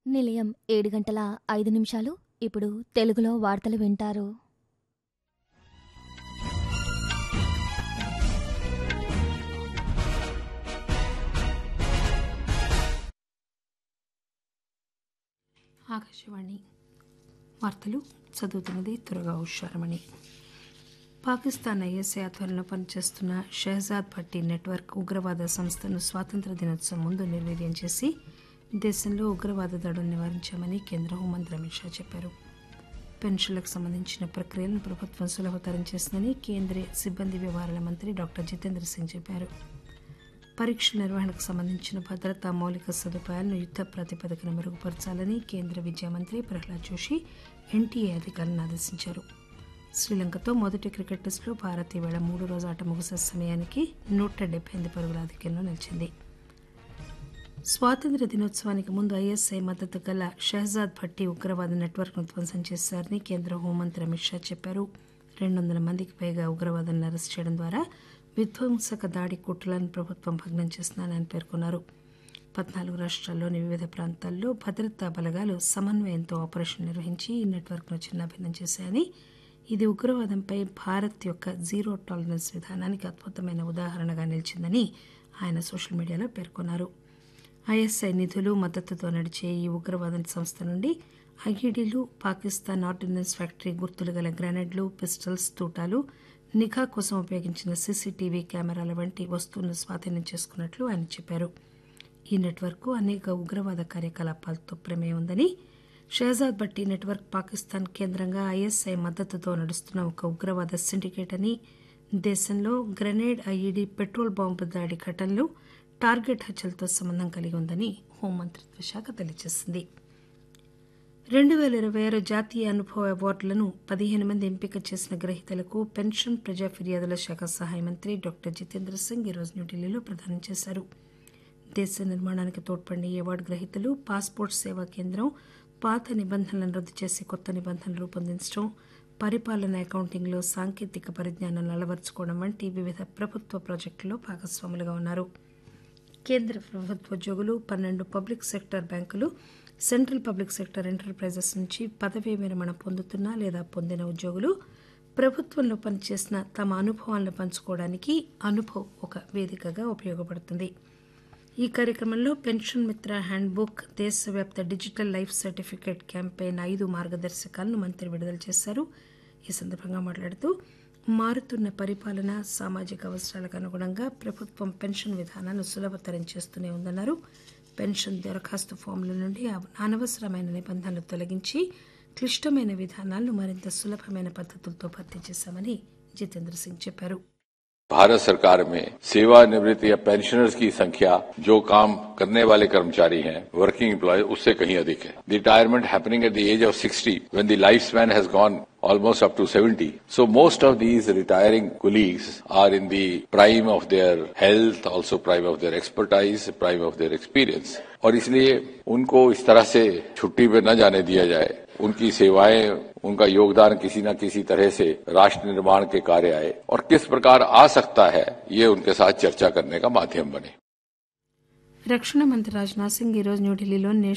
నిలయం ఏడు గంటల ఐదు నిమిషాలు ఇప్పుడు తెలుగులో వార్తలు వింటారు ఆకాశవాణి వార్తలు చదువుతున్నది త్వరగా హుషారమణి పాకిస్తాన్ ఐఎస్ఐ ఆధ్వర్యంలో పనిచేస్తున్న షెహజాద్ భట్టి నెట్వర్క్ ఉగ్రవాద సంస్థను స్వాతంత్ర దినోత్సవం ముందు నిర్వీర్యం చేసి దేశంలో ఉగ్రవాద దాడులు నివారించామని కేంద్ర హోంమంత్రి అమిత్ షా చెప్పారు పెన్షన్లకు సంబంధించిన ప్రక్రియలను ప్రభుత్వం సులభతరం చేసిందని కేంద్రీయ సిబ్బంది వ్యవహారాల మంత్రి డాక్టర్ జితేంద్ర సింగ్ చెప్పారు పరీక్షల నిర్వహణకు సంబంధించిన భద్రతా మౌలిక సదుపాయాలను యుద్ద ప్రాతిపదికన మెరుగుపరచాలని కేంద్ర విద్యా మంత్రి ప్రహ్లాద్ జోషి ఎన్టీఏ అధికారులను ఆదేశించారు శ్రీలంకతో మొదటి క్రికెట్ టెస్టులో భారత్ ఈవేళ మూడు రోజు ఆట ముగిసే సమయానికి నూట డెబ్బై ఎనిమిది పరుగుల ఆధిక్యంలో నిలిచింది స్వాతంత్ర దినోత్సవానికి ముందు ఐఎస్ఐ మద్దతు గల షెహజాద్ భట్టి ఉగ్రవాద నెట్వర్క్ను ధ్వంసం చేశారని కేంద్ర హోంమంత్రి అమిత్ షా చెప్పారు రెండు వందల మందికి పైగా ఉగ్రవాదులను అరెస్ట్ చేయడం ద్వారా విధ్వంసక దాడి కుట్రలను ప్రభుత్వం భగ్నం చేస్తుందని ఆయన పేర్కొన్నారు పద్నాలుగు రాష్ట్రాల్లోని వివిధ ప్రాంతాల్లో భద్రతా బలగాలు సమన్వయంతో ఆపరేషన్ నిర్వహించి ఈ నెట్వర్క్ను చిన్నాభిన్నం చేశాయని ఇది ఉగ్రవాదంపై భారత్ యొక్క జీరో టాలరెన్స్ విధానానికి అద్భుతమైన ఉదాహరణగా నిలిచిందని ఆయన సోషల్ మీడియాలో పేర్కొన్నారు ఐఎస్ఐ నిధులు మద్దతుతో నడిచే ఈ ఉగ్రవాద సంస్థ నుండి ఐఈడీలు పాకిస్తాన్ ఆర్డినెన్స్ ఫ్యాక్టరీ గుర్తులు గల గ్రెనేడ్లు పిస్టల్స్ తూటాలు నిఘా కోసం ఉపయోగించిన సీసీటీవీ కెమెరాల వంటి వస్తువులను స్వాధీనం చేసుకున్నట్లు ఆయన చెప్పారు ఈ నెట్వర్క్ అనేక ఉగ్రవాద కార్యకలాపాలతో ప్రమేయం ఉందని షెహజాద్ భట్టి నెట్వర్క్ పాకిస్తాన్ కేంద్రంగా ఐఎస్ఐ మద్దతుతో నడుస్తున్న ఒక ఉగ్రవాద సిండికేట్ అని దేశంలో గ్రెనేడ్ ఐఈడీ పెట్రోల్ బాంబు దాడి ఘటనలు టార్గెట్ హత్యలతో సంబంధం కలిగి ఉందని హోంమంత్రిత్వ శాఖ తెలియజేసింది రెండు వేల ఇరవై ఆరు జాతీయ అనుభవ అవార్డులను పదిహేను మంది ఎంపిక చేసిన గ్రహీతలకు పెన్షన్ ప్రజా ఫిర్యాదుల శాఖ సహాయ మంత్రి డాక్టర్ జితేంద్ర సింగ్ ఈరోజు న్యూఢిల్లీలో ప్రదానం చేశారు దేశ నిర్మాణానికి తోడ్పడిన ఈ అవార్డు గ్రహీతలు పాస్పోర్ట్ సేవా కేంద్రం పాత నిబంధనలను రద్దు చేసి కొత్త నిబంధనలు రూపొందించడం పరిపాలన అకౌంటింగ్లో సాంకేతిక పరిజ్ఞానాన్ని అలవర్చుకోవడం వంటి వివిధ ప్రభుత్వ ప్రాజెక్టుల్లో భాగస్వాములుగా ఉన్నారు కేంద్ర ప్రభుత్వ ఉద్యోగులు పన్నెండు పబ్లిక్ సెక్టర్ బ్యాంకులు సెంట్రల్ పబ్లిక్ సెక్టర్ ఎంటర్ప్రైజెస్ నుంచి పదవీ విరమణ పొందుతున్న లేదా పొందిన ఉద్యోగులు ప్రభుత్వంలో పనిచేసిన తమ అనుభవాలను పంచుకోవడానికి అనుభవ్ ఒక వేదికగా ఉపయోగపడుతుంది ఈ కార్యక్రమంలో పెన్షన్ మిత్ర హ్యాండ్ బుక్ దేశవ్యాప్త డిజిటల్ లైఫ్ సర్టిఫికేట్ క్యాంపెయిన్ ఐదు మార్గదర్శకాలను మంత్రి విడుదల చేశారు ఈ సందర్భంగా మాట్లాడుతూ మారుతున్న పరిపాలన సామాజిక అవసరాలకు అనుగుణంగా ప్రభుత్వం పెన్షన్ విధానాన్ని సులభతరం చేస్తూనే ఉందన్నారు పెన్షన్ దరఖాస్తు ఫామ్ల నుండి అనవసరమైన నిబంధనలు తొలగించి క్లిష్టమైన విధానాలను మరింత సులభమైన పద్ధతులతో భర్తీ చేశామని జితేంద్ర సింగ్ చెప్పారు भारत सरकार में सेवानिवृत्त या पेंशनर्स की संख्या जो काम करने वाले कर्मचारी हैं वर्किंग एम्प्लॉय उससे कहीं अधिक है retirement happening at the age of 60 when the lifespan has gone almost up to 70 so most of these retiring colleagues are in the prime of their health also prime of their expertise prime of their experience और इसलिए उनको इस तरह से छुट्टी पे न जाने दिया जाए उनकी सेवाएं उनका योगदान किसी न किसी तरह से राष्ट्र निर्माण के कार्य आए और किस प्रकार आ सकता है ये उनके साथ चर्चा करने का माध्यम बने రక్షణ మంత్రి రాజ్నాథ్ సింగ్ ఈరోజు న్యూఢిల్లీలో